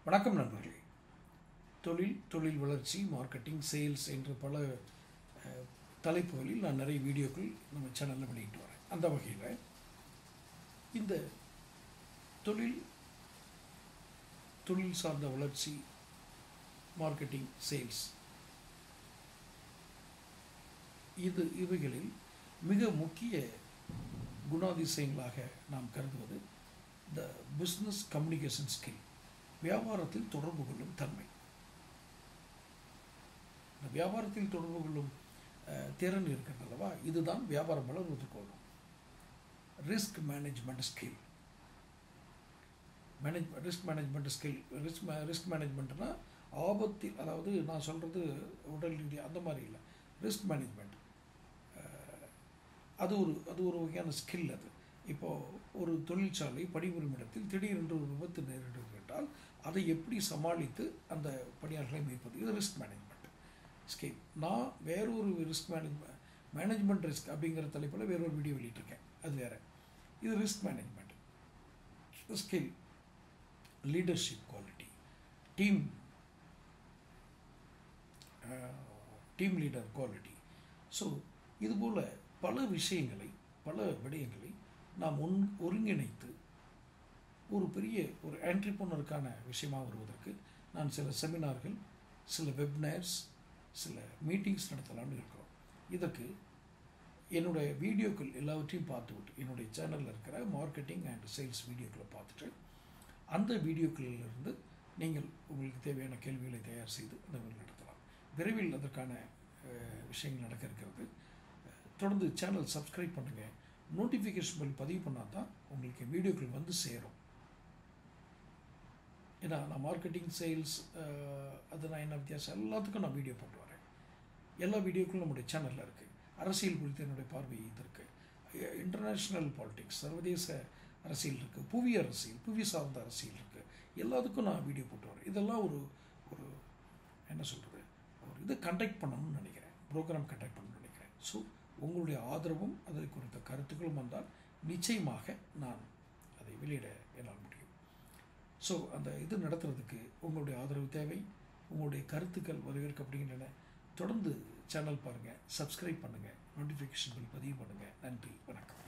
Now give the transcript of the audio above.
வணக்கம் நண்பர்களே தொழில் தொழில் வளர்ச்சி மார்க்கெட்டிங் சேல்ஸ் என்று பல அஹ், தலைப்புகளில் நான் நிறைய வீடியோக்கள் நம்ம சேனலில் வெளியிட்டு வரேன் அந்த வகையில் இந்த தொழில் தொழில் சார்ந்த வளர்ச்சி மார்க்கெட்டிங் சேல்ஸ் இது இவைகளில் மிக முக்கிய குணாதிசயங்களாக நாம் கருதுவது த பிஸ்னஸ் கம்யூனிகேஷன் ஸ்கில் வியாபாரத்தில் தொடர்பு கொள்ளும் தன்மை இந்த வியாபாரத்தில் தொடர்பு கொள்ளும் அஹ், திறன் இருக்கிறது அல்லவா இதுதான் வியாபாரம் வளர்வதற்கு உதவும் risk management skill manage risk management skill risk risk மேனேஜ்மெண்ட்னா ஆபத்தில் அதாவது நான் சொல்கிறது உடல் ரீதியாக அந்த மாதிரி இல்லை ரிஸ்க் மேனேஜ்மெண்ட் அது ஒரு அது ஒரு வகையான ஸ்கில் அது இப்போது ஒரு தொழிற்சாலை பணிபுரியும் இடத்தில் திடீரென்று ஒரு விபத்து நேரிடுகிறால் அதை எப்படி சமாளித்து அந்த பணியாளர்களை மீட்பது இது ரிஸ்க் மேனேஜ்மெண்ட் ஸ்கில் நான் வேறொரு ரிஸ்க் மேனேஜ்மெண்ட் மேனேஜ்மெண்ட் ரிஸ்க் அப்படிங்கிற தலைப்பில் வேறொரு வீடியோ வெளியிட்டிருக்கேன் அது வேறு இது risk management skill leadership quality team team leader quality so இதுபோல் பல விஷயங்களை பல விடயங்களை நாம் ஒன் ஒருங்கிணைத்து ஒரு பெரிய ஒரு ஆண்டர்பிரனருக்கான விஷயமாக வருவதற்கு நான் சில செமினார்கள் சில வெப்னர்ஸ் சில மீட்டிங்ஸ் நடத்தலாம்னு இருக்கிறோம் இதற்கு என்னுடைய வீடியோக்கள் எல்லாவற்றையும் பார்த்துவிட்டு என்னுடைய சேனலில் இருக்கிற மார்க்கெட்டிங் அண்ட் சேல்ஸ் வீடியோக்களை பார்த்துட்டு அந்த வீடியோக்களிலிருந்து நீங்கள் உங்களுக்கு தேவையான கேள்விகளை தயார் செய்து அந்த மாதிரி நடத்தலாம் விரைவில் அதற்கான அஹ், விஷயங்கள் நடக்க இருக்கிறது அஹ், தொடர்ந்து சேனல் சப்ஸ்கிரைப் பண்ணுங்கள் நோட்டிஃபிகேஷன் பில் பதிவு பண்ணால் தான் உங்களுக்கு வீடியோக்கள் வந்து சேரும் ஏன்னா நான் மார்க்கெட்டிங் சேல்ஸ் அது நான் என்ன வித்தியாசம் எல்லாத்துக்கும் நான் வீடியோ போட்டு வரேன் எல்லா வீடியோக்களும் நம்முடைய சேனலில் இருக்குது அரசியல் குறித்த என்னுடைய பார்வை இது இருக்குது இன்டர்நேஷ்னல் பாலிடிக்ஸ் சர்வதேச அரசியல் இருக்குது புவி அரசியல் புவி சார்ந்த அரசியல் இருக்குது எல்லாத்துக்கும் நான் வீடியோ போட்டு வரேன் இதெல்லாம் ஒரு ஒரு என்ன சொல்கிறது ஒரு இது கண்டக்ட் பண்ணணும்னு நினைக்கிறேன் ப்ரோக்ராம் கண்டக்ட் பண்ணணும்னு நினைக்கிறேன் ஸோ உங்களுடைய ஆதரவும் அதை குறித்த கருத்துக்களும் வந்தால் நிச்சயமாக நான் அதை வெளியிட என்னால் முடியும் ஸோ அந்த இது நடத்துறதுக்கு உங்களுடைய ஆதரவு தேவை உங்களுடைய கருத்துக்கள் வரவேற்கப்படுகின்றன தொடர்ந்து சேனல் பாருங்கள் சப்ஸ்கிரைப் பண்ணுங்கள் நோட்டிஃபிகேஷன் பில் பதிவு பண்ணுங்கள் நன்றி வணக்கம்